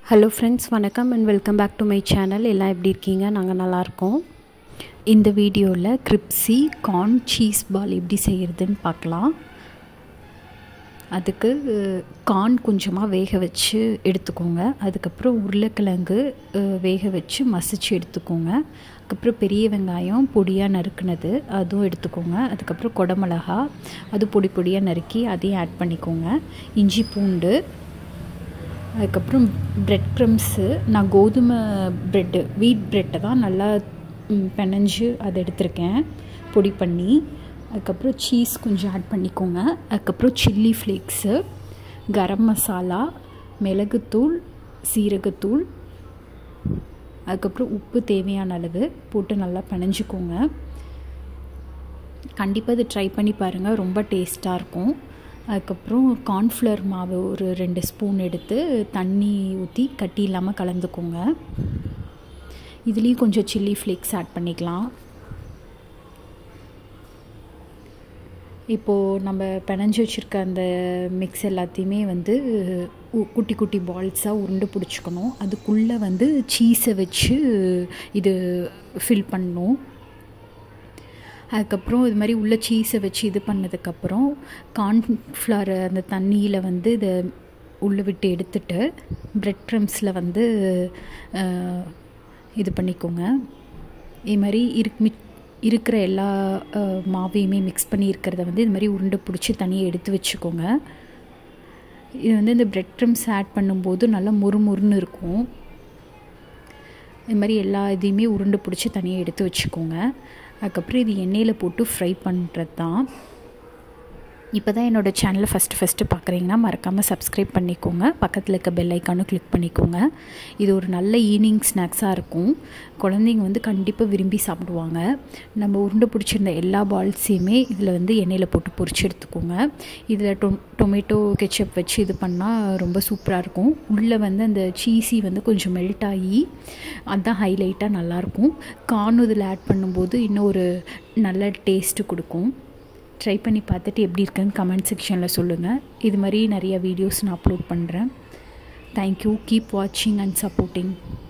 hello friends வணக்கம் and welcome back to my channel எல்லாம் எப்படி இருக்கீங்க நாங்கள் நல்லாயிருக்கோம் இந்த வீடியோவில் கிரிப்ஸி கார்ன் சீஸ் பால் எப்படி செய்கிறதுன்னு பார்க்கலாம் அதுக்கு கார்ன் கொஞ்சமாக வேக வச்சு எடுத்துக்கோங்க அதுக்கப்புறம் உருளைக்கிழங்கு வேக வச்சு மசிச்சு எடுத்துக்கோங்க அதுக்கப்புறம் பெரிய வெங்காயம் பொடியாக நறுக்குனது அதுவும் எடுத்துக்கோங்க அதுக்கப்புறம் குடமிளகா அது பொடி பொடியாக நறுக்கி அதையும் ஆட் பண்ணிக்கோங்க இஞ்சி பூண்டு அதுக்கப்புறம் ப்ரெட் க்ரம்ஸு நான் கோதுமை ப்ரெட்டு வீட் ப்ரெட்டை தான் நல்லா பெனஞ்சு அதை எடுத்திருக்கேன் பொடி பண்ணி அதுக்கப்புறம் சீஸ் கொஞ்சம் ஆட் பண்ணிக்கோங்க அதுக்கப்புறம் சில்லி ஃப்ளேக்ஸு கரம் மசாலா மிளகுத்தூள் சீரகத்தூள் அதுக்கப்புறம் உப்பு தேவையான அளவு போட்டு நல்லா பிணைஞ்சிக்கோங்க கண்டிப்பாக இது ட்ரை பண்ணி பாருங்கள் ரொம்ப டேஸ்ட்டாக இருக்கும் அதுக்கப்புறம் கார்ன்ஃப்ளவர் மாவு ஒரு ரெண்டு ஸ்பூன் எடுத்து தண்ணி ஊற்றி கட்டி இல்லாமல் கலந்துக்கோங்க இதுலேயும் கொஞ்சம் சில்லி ஃப்ளேக்ஸ் ஆட் பண்ணிக்கலாம் இப்போது நம்ம பிணைஞ்சி வச்சுருக்க அந்த மிக்ஸ் எல்லாத்தையுமே வந்து குட்டி குட்டி பால்ஸாக உருண்டு பிடிச்சிக்கணும் அதுக்குள்ளே வந்து சீஸை வச்சு இது ஃபில் பண்ணணும் அதுக்கப்புறம் இது மாதிரி உள்ள சீஸை வச்சு இது பண்ணதுக்கப்புறம் கார்ன்ஃப்ளவர் அந்த தண்ணியில் வந்து இதை உள்ளே விட்டு எடுத்துட்டு ப்ரெட் க்ரம்ஸில் வந்து இது பண்ணிக்கோங்க இது மாதிரி இருக் மிக் இருக்கிற எல்லா மாவையுமே மிக்ஸ் பண்ணி இருக்கிறத வந்து இது மாதிரி உருண்டை பிடிச்சி தனியாக எடுத்து வச்சுக்கோங்க இது வந்து இந்த ப்ரெட் க்ரம்ஸ் ஆட் பண்ணும்போது நல்லா முறுமுறுன்னு இருக்கும் இது மாதிரி எல்லா இதையுமே உருண்டை பிடிச்சி தனியாக எடுத்து வச்சுக்கோங்க அதுக்கப்புறம் இது எண்ணெயில் போட்டு ஃப்ரை பண்ணுறது தான் இப்போ தான் என்னோடய சேனலை ஃபஸ்ட்டு ஃபஸ்ட்டு பார்க்குறீங்கன்னா மறக்காமல் சப்ஸ்கிரைப் பண்ணிக்கோங்க பக்கத்தில் இருக்க பெல் ஐக்கானும் கிளிக் பண்ணிக்கோங்க இது ஒரு நல்ல ஈவினிங் ஸ்நாக்ஸாக இருக்கும் குழந்தைங்க வந்து கண்டிப்பாக விரும்பி சாப்பிடுவாங்க நம்ம உருண்டை பிடிச்சிருந்த எல்லா பால்ஸையுமே இதில் வந்து எண்ணெயில் போட்டு பொரிச்சு எடுத்துக்கோங்க இதில் டொ டொமேட்டோ கெச்சப் வச்சு இது பண்ணால் ரொம்ப சூப்பராக இருக்கும் உள்ளே வந்து அந்த சீஸி வந்து கொஞ்சம் மெல்ட் ஆகி அதுதான் ஹைலைட்டாக நல்லாயிருக்கும் கார்னும் இதில் ஆட் பண்ணும்போது இன்னும் ஒரு நல்ல டேஸ்ட்டு கொடுக்கும் ட்ரை பண்ணி பார்த்துட்டு எப்படி இருக்குன்னு கமெண்ட் செக்ஷனில் சொல்லுங்கள் இது மாதிரி நிறைய வீடியோஸ் நான் அப்லோட் பண்ணுறேன் தேங்க்யூ கீப் வாட்சிங் அண்ட் சப்போர்ட்டிங்